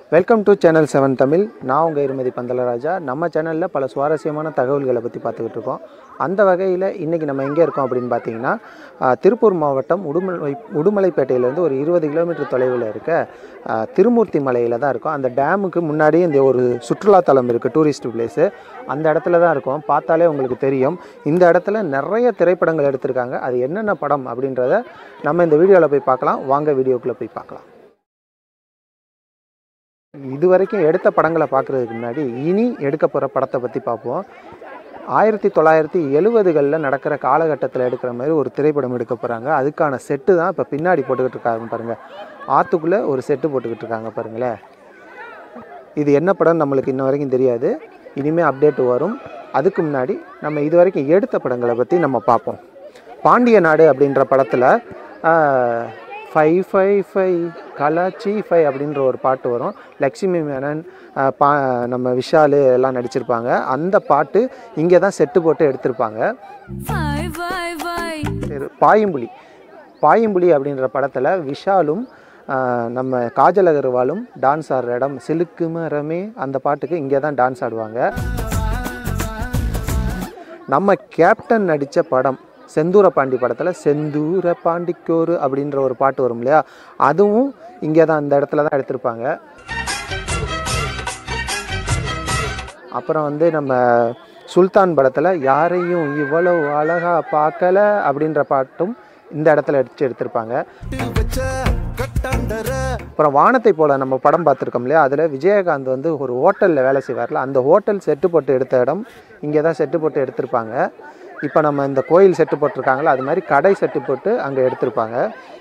Welcome to channel seven Tamil நான் உங்கள் இருமதி பந்தலராஜா நம்ம சேனலில் பல சுவாரஸ்யமான தகவல்களை பற்றி பார்த்துக்கிட்டு இருக்கோம் அந்த வகையில் இன்றைக்கி நம்ம எங்கே இருக்கோம் அப்படின்னு பார்த்தீங்கன்னா ஆஹ், திருப்பூர் மாவட்டம் உடுமலை உடுமலைப்பேட்டையிலேருந்து ஒரு இருபது கிலோமீட்டர் தொலைவில் இருக்க ஆஹ், திருமூர்த்தி மலையில் தான் இருக்கோம் அந்த டேமுக்கு முன்னாடியே இந்த ஒரு சுற்றுலாத்தலம் இருக்குது டூரிஸ்ட் பிளேஸு அந்த இடத்துல தான் இருக்கோம் பார்த்தாலே உங்களுக்கு தெரியும் இந்த இடத்துல நிறைய திரைப்படங்கள் எடுத்திருக்காங்க அது என்னென்ன படம் அப்படின்றத நம்ம இந்த வீடியோவில் போய் பார்க்கலாம் வாங்க வீடியோக்குள்ளே போய் பார்க்கலாம் இது வரைக்கும் எடுத்த படங்களை பார்க்குறதுக்கு முன்னாடி இனி எடுக்க போகிற படத்தை பற்றி பார்ப்போம் ஆயிரத்தி தொள்ளாயிரத்தி எழுவதுகளில் நடக்கிற காலகட்டத்தில் எடுக்கிற மாதிரி ஒரு திரைப்படம் எடுக்க போகிறாங்க அதுக்கான செட்டு தான் இப்போ பின்னாடி போட்டுக்கிட்டு இருக்காங்க பாருங்கள் ஆற்றுக்குள்ளே ஒரு செட்டு போட்டுக்கிட்டு இருக்காங்க பாருங்களேன் இது என்ன படம் நம்மளுக்கு இன்ன வரைக்கும் தெரியாது இனிமேல் அப்டேட் வரும் அதுக்கு முன்னாடி நம்ம இது வரைக்கும் எடுத்த படங்களை பற்றி நம்ம பார்ப்போம் பாண்டிய நாடு அப்படின்ற படத்தில் ஃபைவ் ஃபைவ் ஃபைவ் கலாச்சி ஃபைவ் அப்படின்ற ஒரு பாட்டு வரும் லக்ஷ்மி மேனன் ஆஹ் பா நம்ம விஷாலு எல்லாம் நடிச்சிருப்பாங்க அந்த பாட்டு இங்கே தான் செட்டு போட்டு எடுத்திருப்பாங்க Vai, vai, vai. சரி, பாயும்புலி பாயும்புலி அப்படின்ற படத்தில் விஷாலும் ஆஹ், நம்ம காஜல் அகர்வாலும் டான்ஸ் ஆடுற இடம் சிலுக்கு மரமே அந்த பாட்டுக்கு இங்கே தான் டான்ஸ் ஆடுவாங்க நம்ம கேப்டன் நடித்த படம் செந்தூர பாண்டி படத்தில் செந்தூர பாண்டிக்கோரு அப்படின்ற ஒரு பாட்டு வரும் இல்லையா அதுவும் இங்கே தான் அந்த இடத்துல தான் எடுத்திருப்பாங்க அப்புறம் வந்து நம்ம சுல்தான் படத்தில் யாரையும் இவ்வளவு அழகா பார்க்கல அப்படின்ற பாட்டும் இந்த இடத்துல அடிச்சு எடுத்திருப்பாங்க அப்புறம் வானத்தை போல நம்ம படம் பார்த்துருக்கோம் இல்லையா அதில் விஜயகாந்த் வந்து ஒரு ஹோட்டலில் வேலை செய்வார்ல அந்த ஹோட்டல் செட்டு போட்டு எடுத்த இடம் இங்கே தான் செட்டு போட்டு எடுத்திருப்பாங்க இப்போ நம்ம இந்த கோயில் செட்டு போட்டிருக்காங்களா அது மாதிரி கடை செட்டு போட்டு அங்கே எடுத்திருப்பாங்க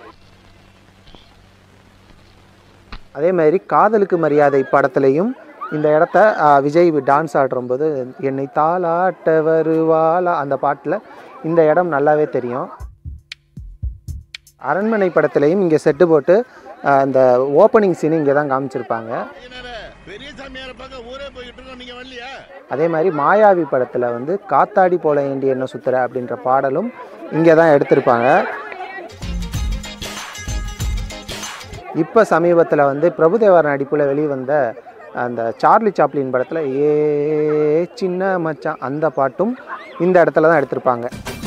அதே மாதிரி காதலுக்கு மரியாதை படத்துலையும் இந்த இடத்த ஆ, விஜய் டான்ஸ் ஆடும்போது என்னை தாளாட்ட வருவாளா அந்த பாட்டில் இந்த இடம் நல்லாவே தெரியும் அரண்மனை படத்துலையும் இங்கே செட்டு போட்டு ஆ, அந்த ஓப்பனிங் சீன் இங்கே தான் காமிச்சிருப்பாங்க என்னடா, பெரிய சாமியார பார்க்க ஊரே போயிட்டு இருக்கோம் நீங்க வரலையா அதே மாதிரி மாயாவி படத்தில் வந்து காத்தாடி போல ஏண்டி என்ன சுத்துற அப்படின்ற பாடலும் இங்கே தான் எடுத்திருப்பாங்க இப்போ சமீபத்தில் வந்து பிரபுதேவர் நடிப்பில் வெளிவந்த அந்த சார்லி சாப்ளின் படத்தில் ஏ சின்ன மச்சான் அந்த பாட்டும் இந்த இடத்துல தான் எடுத்திருப்பாங்க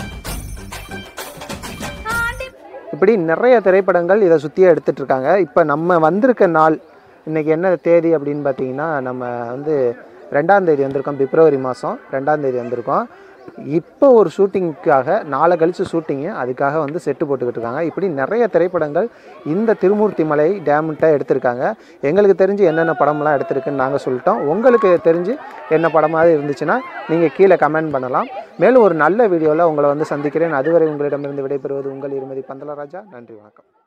இப்படி நிறைய திரைப்படங்கள் இதை சுற்றியே எடுத்துட்டு இருக்காங்க இப்போ நம்ம வந்திருக்க நாள் இன்னைக்கு என்ன தேதி அப்படின்னு பார்த்தீங்கன்னா நம்ம வந்து ரெண்டாம் தேதி வந்திருக்கோம் பிப்ரவரி மாதம் ரெண்டாம் தேதி வந்திருக்கோம் இப்போ ஒரு ஷூட்டிங்க்காக நாளை கழிச்சு ஷூட்டிங்கு அதுக்காக வந்து செட்டு போட்டுக்கிட்டு இருக்காங்க இப்படி நிறைய திரைப்படங்கள் இந்த திருமூர்த்தி மலை டேம்கிட்ட எடுத்திருக்காங்க எங்களுக்கு தெரிஞ்சு என்னென்ன படம்லாம் எடுத்திருக்குன்னு நாங்கள் சொல்லிட்டோம் உங்களுக்கு தெரிஞ்சு என்ன படமாக இருந்துச்சுன்னா நீங்கள் கீழே கமெண்ட் பண்ணலாம் மேலும் ஒரு நல்ல வீடியோவில் உங்களை வந்து சந்திக்கிறேன் அதுவரை உங்களிடமிருந்து விடைபெறுவது உங்கள் இருமதி பந்தலராஜா நன்றி வணக்கம்